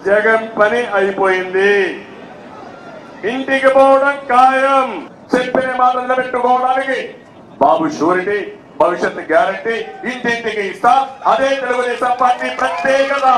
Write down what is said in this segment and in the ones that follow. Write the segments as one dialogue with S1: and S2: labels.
S1: జగన్ పని అయిపోయింది ఇంటికి పోవడం ఖాయం చెప్పిన మాట నిలబెట్టుకోవడానికి బాబు షూరిటీ భవిష్యత్తు గ్యారంటీ ఇంటింటికి ఇస్తా అదే తెలుగుదేశం పార్టీ ప్రత్యేకత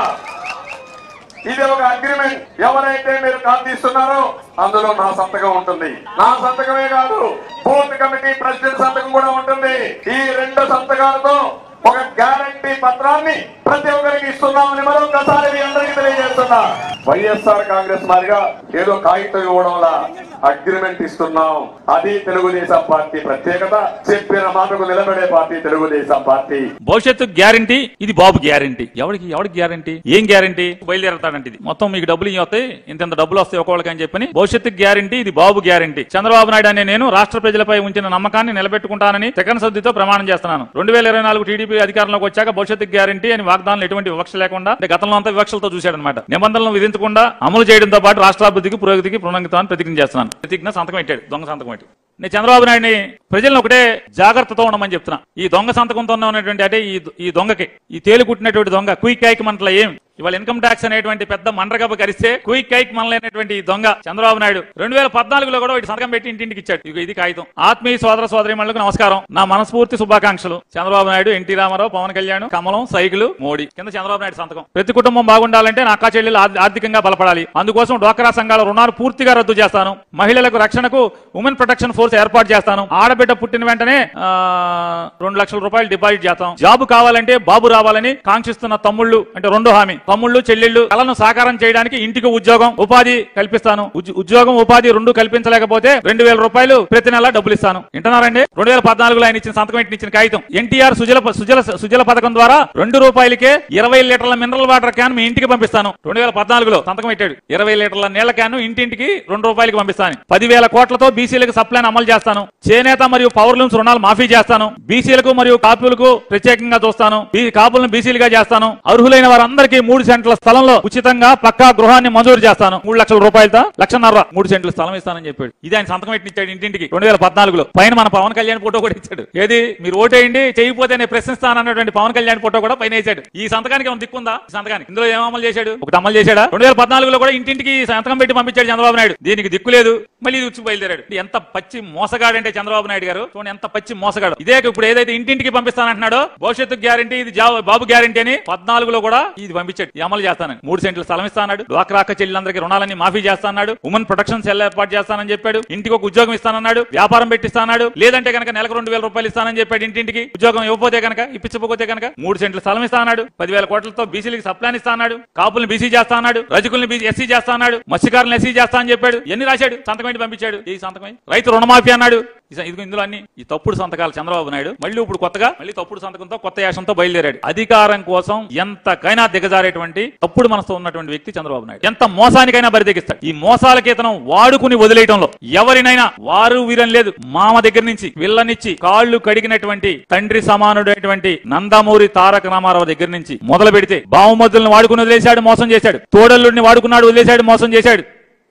S1: ఇది ఒక అగ్రిమెంట్ ఎవరైతే మీరు కాంతిస్తున్నారో అందులో నా సంతకం ఉంటుంది నా సంతకమే కాదు బూత్ కమిటీ ప్రెసిడెంట్ సంతకం కూడా ఉంటుంది ఈ రెండు సంతకాలతో ఒక గ్యారంటీ పత్రాన్ని ప్రతి ఒక్కరికి ఇస్తున్నామని మరొకసారి మీ అందరికీ తెలియజేస్తున్నా వైఎస్ఆర్ కాంగ్రెస్ మాదిరిగా ఏదో కాగితం ఇవ్వడంలా అగ్రిమెంట్ ఇస్తున్నాం అది తెలుగుదేశం పార్టీ ప్రత్యేకత చెప్పిన మాటకు నిలబడే పార్టీ తెలుగుదేశం పార్టీ
S2: భవిష్యత్తు గ్యారంటీ ఇది బాబు గ్యారంటీ ఎవరికి ఎవరికి గ్యారంటీ ఏం గ్యారంటీ బయలుదేరతాడంటే ఇది మొత్తం మీకు డబ్బులు ఇవి వస్తాయి ఇంత ఇంత డబ్బులు వస్తాయి ఒకళ్ళకి అని చెప్పని భవిష్యత్తు గ్యారంటీ ఇది బాబు గ్యారంటీ చంద్రబాబు నాయుడు అనే నేను రాష్ట్ర ప్రజలపై ఉంచిన నమ్మకాన్ని నిలబెట్టుకుంటానని సెకండ్ సర్దితో ప్రమాణం చేస్తున్నాను రెండు వేల ఇరవై నాలుగు టీడీపీ అధికారంలోకి వచ్చాక భవిష్యత్తు గ్యారంటీ అని వాగ్దానాలు ఎటువంటి వివక్ష లేకుండా అంటే గతంలో అంతా వివక్షలతో చూశాడనమాట నిబంధనలు విధించకుండా అమలు చేయడంతో పాటు రాష్ట్రాభివృద్ధికి పురోగతికి ప్రణంగితాన్ని ప్రతిజ్ఞ చేస్తున్నాను ప్రతిజ్ఞ సంతకం పెట్టాడు దొంగ సంతకం పెట్టి నేను చంద్రబాబు నాయుడిని ప్రజలను ఒకటే జాగ్రత్తతో ఉండమని చెప్తున్నా ఈ దొంగ సంతకంతో ఉన్నటువంటి అంటే ఈ ఈ దొంగకి ఈ తేలు కుట్టినటువంటి దొంగ క్విక్ కైక్ మంటల ఏం ఇవాళ ఇన్కమ్ ట్యాక్స్ అనేటువంటి పెద్ద మండ్రగబ్బ కరిస్తే క్విక్ కైక్ మనలేనటువంటి ఈ దొంగ చంద్రబాబు నాయుడు రెండు వేల పద్నాలుగులో కూడా ఇటు సంతకం పెట్టి ఇంటింటికి ఇచ్చాడు ఇదిగో ఇది కాగితం ఆత్మీయ సోదర సోదరి నమస్కారం నా మనస్ఫూర్తి శుభాకాంక్షలు చంద్రబాబు నాయుడు ఎన్టీ రామారావు పవన్ కళ్యాణ్ కమలం సైకిల్ మోడీ కింద చంద్రబాబు నాయుడు సంతకం ప్రతి కుటుంబం బాగుండాలంటే నా అక్కా చెల్లెలు ఆర్థ- ఆర్థికంగా బలపడాలి అందుకోసం డ్వాక్రా సంఘాల రుణాలు పూర్తిగా రద్దు చేస్తాను మహిళలకు రక్షణకు ఉమెన్ ప్రొటెక్షన్ ఫోర్స్ ఏర్పాటు చేస్తాను ఆడబిడ్డ పుట్టిన వెంటనే ఆ, రెండు లక్షల రూపాయలు డిపాజిట్ చేస్తాం జాబ్ కావాలంటే బాబు రావాలని కాంక్షిస్తున్న తమ్ముళ్ళు అంటే రెండో హామీ తమ్ముళ్ళు చెల్లెళ్ళు కలను సాకారం చేయడానికి ఇంటికి ఉద్యోగం ఉపాధి కల్పిస్తాను ఉజ్- ఉద్యోగం ఉపాధి రెండు కల్పించలేకపోతే రెండు వేల రూపాయలు ప్రతి నెల డబ్బులు ఇస్తాను వింటున్నారండి రెండు వేల పద్నాలుగులో ఆయన ఇచ్చిన సంతకం ఇంటిని ఇచ్చిన కాగితం ఎన్టీఆర్ సుజల సుజల సుజల పథకం ద్వారా రెండు రూపాయలకే ఇరవై లీటర్ల మినరల్ వాటర్ క్యాన్ మీ ఇంటికి పంపిస్తాను రెండు వేల పద్నాలుగులో సంతకం పెట్టాడు ఇరవై లీటర్ల నీళ్ల క్యాన్ ఇంటింటికి రెండు రూపాయలకి పంపిస్తాను పదివేల కోట్లతో బీసీలకు సప్లైన్ అమలు చేస్తాను చేనేత మరియు పవర్ లూమ్స్ రుణాలు మాఫీ చేస్తాను బీసీలకు మరియు కాపులకు ప్రత్యేకంగా చూస్తాను ఈ కాపులను బీసీలుగా చేస్తాను అర్హులైన వారందరికీ మూడు సెంట్ల స్థలంలో ఉచితంగా పక్కా గృహాన్ని మంజూరు చేస్తాను మూడు లక్షల రూపాయలతో లక్షన్నర మూడు సెంట్ల స్థలం ఇస్తానని చెప్పాడు ఇది ఆయన సంతకం పెట్టి ఇచ్చాడు ఇంటింటికి రెండు వేల పద్నాలుగులో పైన మన పవన్ కళ్యాణ్ ఫోటో కూడా ఇచ్చాడు ఏది మీరు ఓటేయండి చేయకపోతే నేను ప్రశ్నిస్తాను అన్నటువంటి పవన్ కళ్యాణ్ ఫోటో కూడా పైన వేసాడు ఈ సంతకానికి ఏమైనా దిక్కుందా ఈ సంతకానికి ఇందులో ఏం అమలు చేశాడు ఒకటి అమలు చేశాడా రెండు వేల పద్నాలుగులో కూడా ఇంటింటికి సంతకం పెట్టి పంపించాడు చంద్రబాబు నాయుడు దీనికి దిక్కు లేదు మళ్ళీ ఇది వచ్చి బయలుదేరాడు ఇది ఎంత పచ్చి మోసగాడంటే చంద్రబాబు నాయుడు గారు చూడండి ఎంత పచ్చి మోసగాడు ఇదే ఇప్పుడు ఏదైతే ఇంటింటికి పంపిస్తానంటున్నాడో భవిష్యత్తు గ్యారంటీ ఇది జా- బాబు గ్యారంటీ అని పద్నాలుగులో కూడా ఇది పంపించాడు ఇది అమలు చేస్తానని మూడు సెంట్లు స్థలం ఇస్తాడు డ్వాక్రాక చెల్లెలందరికీ రుణాలన్నీ మాఫీ చేస్తాడు ఉమెన్ ప్రొటెక్షన్ సెల్ ఏర్పాటు చేస్తానని చెప్పాడు ఇంటికి ఒక ఉద్యోగం ఇస్తానన్నాడు వ్యాపారం పెట్టిస్తాడు లేదంటే కనుక నెలకు రెండు వేల రూపాయలు ఇస్తానని చెప్పాడు ఇంటింటికి ఉద్యోగం ఇవ్వకపోతే కనుక ఇప్పించకపోతే కనుక మూడు సెంట్లు స్థలం ఇస్తాడు పదివేల కోట్లతో బీసీలకు సప్లాన్ ఇస్తాడు కాపుల్ని బీసీ చేస్తా అన్నాడు రజకుల్ని ఎస్సీ చేస్తా అన్నాడు మత్స్యకారులను ఎస్సీ చేస్తా అని చెప్పాడు ఎన్ని రాశాడు సంతకం ఏంటి పంపించాడు ఈ సంతకం రైతు రుణమాఫీ అన్నాడు ఈ స- ఇదిగో ఇందులో అన్ని ఈ తప్పుడు సంతకాలు చంద్రబాబు నాయుడు మళ్ళీ ఇప్పుడు కొత్తగా మళ్ళీ తప్పుడు సంతకంతో కొత్త యాసంతో బయలుదేరాడు అధికారం కోసం ఎంతకైనా దిగజారేటువంటి తప్పుడు మనసుతో ఉన్నటువంటి వ్యక్తి చంద్రబాబు నాయుడు ఎంత మోసానికైనా బరిదెగిస్తాడు ఈ మోసాలకి ఇతను వాడుకుని వదిలేయటంలో ఎవరినైనా వారు వీరం లేదు మామ దగ్గర నుంచి విల్లనిచ్చి కాళ్ళు కడిగినటువంటి తండ్రి సమానుడైనటువంటి నందమూరి తారక రామారావు దగ్గర నుంచి మొదలు పెడితే బావమద్దులను వాడుకుని వదిలేశాడు మోసం చేశాడు తోడల్లుడిని వాడుకున్నాడు వదిలేశాడు మోసం చేశాడు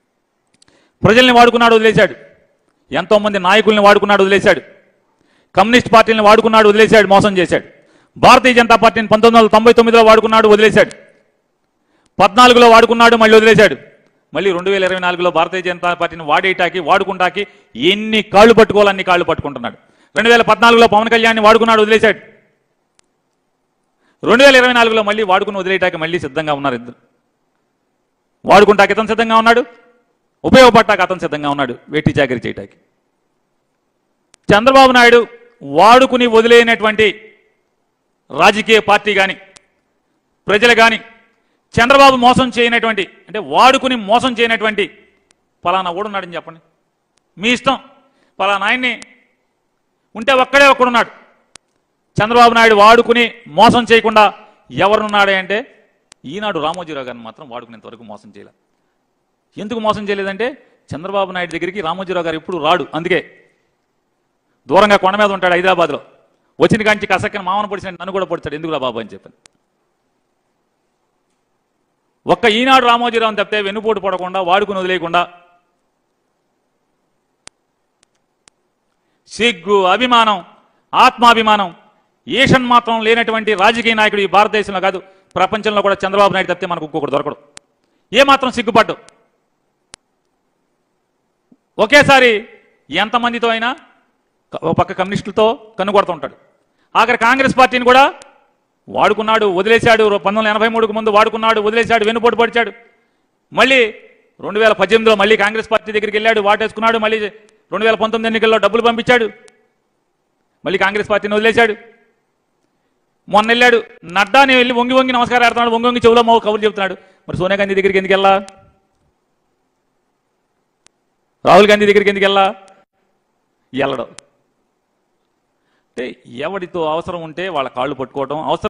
S2: ప్రజల్ని వాడుకున్నాడు వదిలేశాడు ఎంతో మంది నాయకుల్ని వాడుకున్నాడు వదిలేశాడు కమ్యూనిస్ట్ పార్టీని వాడుకున్నాడు వదిలేశాడు మోసం చేశాడు భారతీయ జనతా పార్టీని పంతొమ్మిది వందల తొంభై తొమ్మిదిలో వాడుకున్నాడు వదిలేశాడు పద్నాలుగులో వాడుకున్నాడు మళ్ళీ వదిలేశాడు మళ్ళీ రెండు వేల ఇరవై నాలుగులో భారతీయ జనతా పార్టీని వాడేటాకి వాడుకుంటాకి ఎన్ని కాళ్ళు పట్టుకోవాలి అన్ని కాళ్ళు పట్టుకుంటున్నాడు రెండు వేల పద్నాలుగులో పవన్ కళ్యాణ్ని వాడుకున్నాడు వదిలేశాడు రెండు వేల ఇరవై నాలుగులో మళ్ళీ వాడుకుని వదిలేయటానికి మళ్ళీ సిద్ధంగా ఉన్నారు ఇద్దరు వాడుకుంటాకి ఇతను సిద్ధంగా ఉన్నాడు ఉపయోగపడ్డాక అతను సిద్ధంగా ఉన్నాడు వెట్టి చాకరీ చేయటానికి చంద్రబాబు నాయుడు వాడుకుని వదిలేనటువంటి రాజకీయ పార్టీ కానీ ప్రజలు కానీ చంద్రబాబు మోసం చేయనటువంటి అంటే వాడుకుని మోసం చేయనటువంటి పలానా ఓడున్నాడని చెప్పండి మీ ఇష్టం పలానా ఆయన్ని ఉంటే ఒక్కడే ఒక్కడున్నాడు చంద్రబాబు నాయుడు వాడుకుని మోసం చేయకుండా ఎవరున్నాడే అంటే ఈనాడు రామోజీరావు గారిని మాత్రం వాడుకునేంత వరకు మోసం చేయలే ఎందుకు మోసం చేయలేదంటే చంద్రబాబు నాయుడు దగ్గరికి రామోజీరావు గారు ఎప్పుడు రాడు అందుకే దూరంగా కొండ మీద ఉంటాడు హైదరాబాద్లో వచ్చిన కాంచి కసక్కని మామను పొడిచిన నన్ను కూడా పొడిచాడు ఎందుకురా బాబు అని చెప్పాను ఒక్క ఈనాడు రామోజీరావు తప్పితే వెన్నుపోటు పడకుండా వాడుకుని వదిలేయకుండా సిగ్గు అభిమానం ఆత్మాభిమానం ఏషన్ మాత్రం లేనటువంటి రాజకీయ నాయకుడు ఈ భారతదేశంలో కాదు ప్రపంచంలో కూడా చంద్రబాబు నాయుడు తప్పితే మనకు ఇంకొకటి దొరకడు ఏమాత్రం సిగ్గుపడ్డు ఒకేసారి ఎంతమందితో అయినా ఒక పక్క కమ్యూనిస్టులతో కన్నుకొడుతూ ఉంటాడు ఆఖరి కాంగ్రెస్ పార్టీని కూడా వాడుకున్నాడు వదిలేశాడు పంతొమ్మిది వందల ఎనభై మూడుకు ముందు వాడుకున్నాడు వదిలేశాడు వెన్నుపోటు పడిచాడు మళ్ళీ రెండు వేల పద్దెనిమిదిలో మళ్ళీ కాంగ్రెస్ పార్టీ దగ్గరికి వెళ్ళాడు వాటేసుకున్నాడు మళ్ళీ రెండు వేల పంతొమ్మిది ఎన్నికల్లో డబ్బులు పంపించాడు మళ్ళీ కాంగ్రెస్ పార్టీని వదిలేశాడు మొన్న వెళ్ళాడు నడ్డాని వెళ్ళి వంగి వంగి నమస్కారం ఆడుతున్నాడు వంగి వంగి చెవులో మో కబుర్లు చెబుతున్నాడు మరి సోనియా గాంధీ దగ్గరికి ఎందుకు వెళ్ళా రాహుల్ గాంధీ దగ్గరికి ఎందుకు వెళ్ళా వెళ్ళడం అంటే ఎవడితో అవసరం ఉంటే వాళ్ళ కాళ్ళు పట్టుకోవడం అవసరం